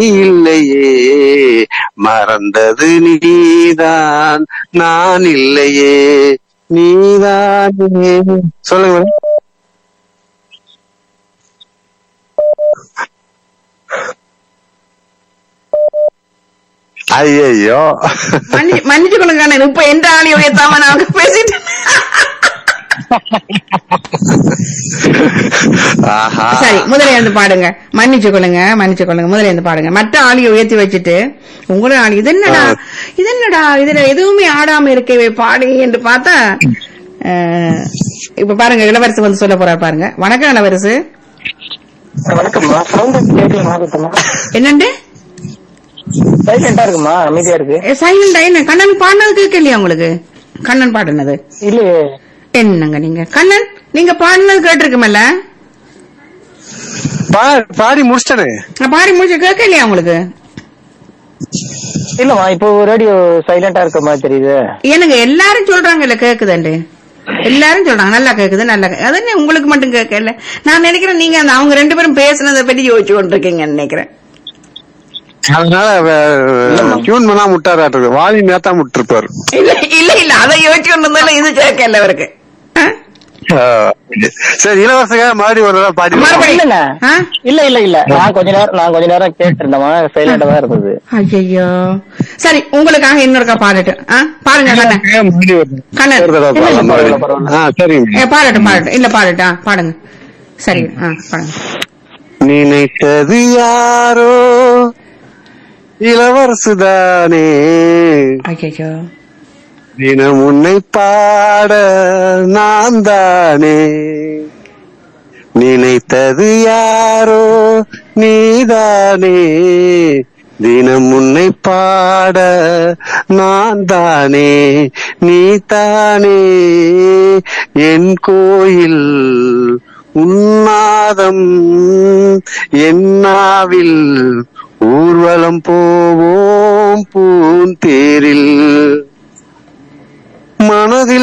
இல்லையே மறந்தது நீதான் நான் இல்லையே நீதானே சொல்லுங்க மேடம். ஐயையோ மன்னி- மன்னிச்சு கொள்ளுங்க அண்ணன். இப்ப எந்த ஆளியை உயர்த்தாம நாங்க பேசிட்டு ஆஹா சரி முதல்ல இருந்து பாடுங்க மன்னிச்சு கொள்ளுங்க மன்னிச்சு கொள்ளுங்க முதல்ல இருந்து பாடுங்க மற்ற ஆளியை உயர்த்தி வச்சுட்டு உங்களோட ஆளி இது என்னடா இது என்னடா இதுல எதுவுமே ஆடாம இருக்கவே பாடி என்று பார்த்தா அஹ், இப்ப பாருங்க இளவரசு வந்து சொல்ல போறாரு பாருங்க வணக்கம் இளவரசு வணக்கம்மா சவுண்ட் கேட்கல சுத்தமா என்னண்டு சைலண்டா இருக்குமா அமைதியா இருக்கு சைலண்டா என்ன கண்ணன் பாடினது கேட்கலையா உங்களுக்கு கண்ணன் பாடினது இல்லையே என்னங்க நீங்க கண்ணன் நீங்க பாடினது கேட்டிருக்குமல்ல பா- பாடி முடிச்சிட்டனே நான் பாடி முடிச்சு கேட்கலையா உங்களுக்கு இல்லம்மா இப்போ ரேடியோ சைலண்டா இருக்க மாதிரி தெரியுது எனக்கு எல்லாரும் சொல்றாங்கல்ல கேக்குதுண்டு எல்லாரும் சொல்றாங்க நல்லா கேக்குது நல்லா கே- அது என்ன உங்களுக்கு மட்டும் கேட்கல நான் நினைக்கிறேன் நீங்க அந்த அவங்க ரெண்டு பேரும் பேசுனதை பத்தி யோசிச்சு கொண்டிருக்கீங்கன்னு நினைக்கிறேன் அதனால டியூன் பண்ணா முட்டாராட்டு வாலி நேத்தா முட்டிருப்பாரு இல்ல இல்ல இல்ல அதை யோசிச்சு கொண்டு இருந்தாலும் இது கேட்கல அவருக்கு ஆ? சரி இளவரசங்க மறுபடியும் ஒரு தடவை பாடி மறுபடியும். இல்ல ஆ? இல்ல இல்ல இல்ல நான் கொஞ்ச நேரம் நான் கொஞ்ச நேரம் கேட்டு இருந்தேன் சைலண்டா தான் இருந்தது ஐயையோ சரி உங்களுக்காக இன்னொருக்கா பாடட்டும் ஆ? பாருங்க கண்ணன் கண்ணன் ஒரு தடவை பாடலாம் மறுபடியும். ஆ சரிங்க ஏ, பாடட்டும் பாடட்டும் இல்ல பாடட்டும் ஆ, பாடுங்க சரி ஆ பாடுங்க நினைத்தது யாரோ இளவரசுதானே ஐயோ தினம் உன்னை பாட நான் தானே நினைத்தது யாரோ நீதானே தினம் உன்னை பாட நான் தானே நீ தானே என் கோயில் உன்னாதம் என்னாவில் ஊர்வலம் போவோம் பூந்தேரில் மனதில்